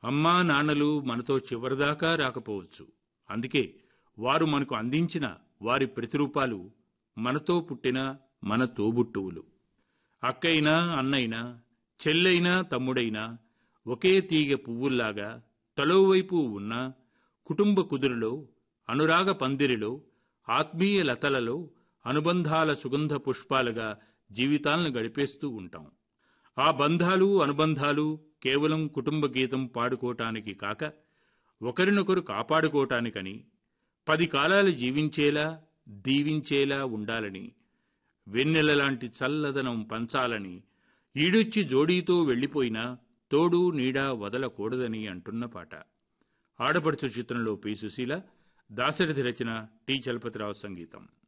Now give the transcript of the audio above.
అమ్మా నాన్నలు మనతో చివరిదాకా రాకపోవచ్చు అందుకే వారు మనకు అందించిన వారి ప్రతిరూపాలు మనతో పుట్టిన మన తోబుట్టువులు అక్కైనా అన్నైనా చెల్లైనా తమ్ముడైనా ఒకే తీగ పువ్వుల్లాగా తలోవైపు ఉన్న కుటుంబ కుదురులో అనురాగ పందిరిలో ఆత్మీయ లతలలో అనుబంధాల సుగంధ పుష్పాలుగా జీవితాలను గడిపేస్తూ ఉంటాం ఆ బంధాలు అనుబంధాలు కేవలం కుటుంబ గీతం పాడుకోవటానికి కాక ఒకరినొకరు కాపాడుకోవటానికని పది కాలాలు జీవించేలా దీవించేలా ఉండాలని వెన్నెలలాంటి చల్లదనం పంచాలని ఈడొచ్చి జోడీతో వెళ్ళిపోయినా తోడు నీడ వదలకూడదని అంటున్న పాట ఆడపడుచు చిత్రంలో పి సుశీల దాశరథి రచన టి చలపతిరావు సంగీతం